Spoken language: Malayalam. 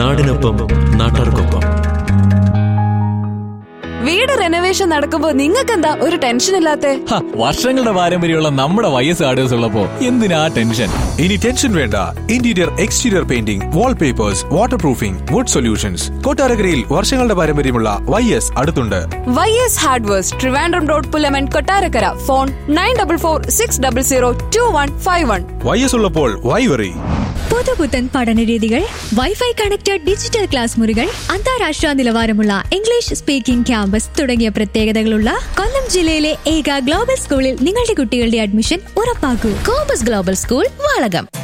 നാടിനൊപ്പം നാട്ടാർക്കൊപ്പം വീട് റെനോവേഷൻ നടക്കുമ്പോ നിങ്ങൾക്ക് എന്താ ഒരു ടെൻഷൻ ഇല്ലാത്തെ ഹ, വർഷങ്ങളുടെ പാരമ്പര്യമുള്ള നമ്മുടെ വൈ എസ് ആർഡിയോസ് ഉള്ളപ്പോ എന്തിനാ ടെൻഷൻ ഇനി ടെൻഷൻ വേണ്ട interior exterior painting wallpapers waterproofing wood solutions കൊട്ടാരക്കരയിൽ വർഷങ്ങളുടെ പാരമ്പര്യമുള്ള വൈ എസ് അടുത്തുണ്ട് Y S hardwares Trivandrum road Pulamon Kottarakkara phone nine double four six double zero two one five one Y S ഉള്ളപ്പോൾ വൈ വെറി പുതുപുത്തൻ പഠനരീതികൾ വൈഫൈ കണക്റ്റഡ് ഡിജിറ്റൽ ക്ലാസ് മുറികൾ അന്താരാഷ്ട്ര നിലവാരമുള്ള ഇംഗ്ലീഷ് സ്പീക്കിംഗ് ക്യാമ്പസ് തുടങ്ങിയ പ്രത്യേകതകളുള്ള കൊല്ലം ജില്ലയിലെ ഏക ഗ്ലോബൽ സ്കൂളിൽ നിങ്ങളുടെ കുട്ടികളുടെ അഡ്മിഷൻ ഉറപ്പാക്കൂ കോമ്പസ് ഗ്ലോബൽ സ്കൂൾ വാളകം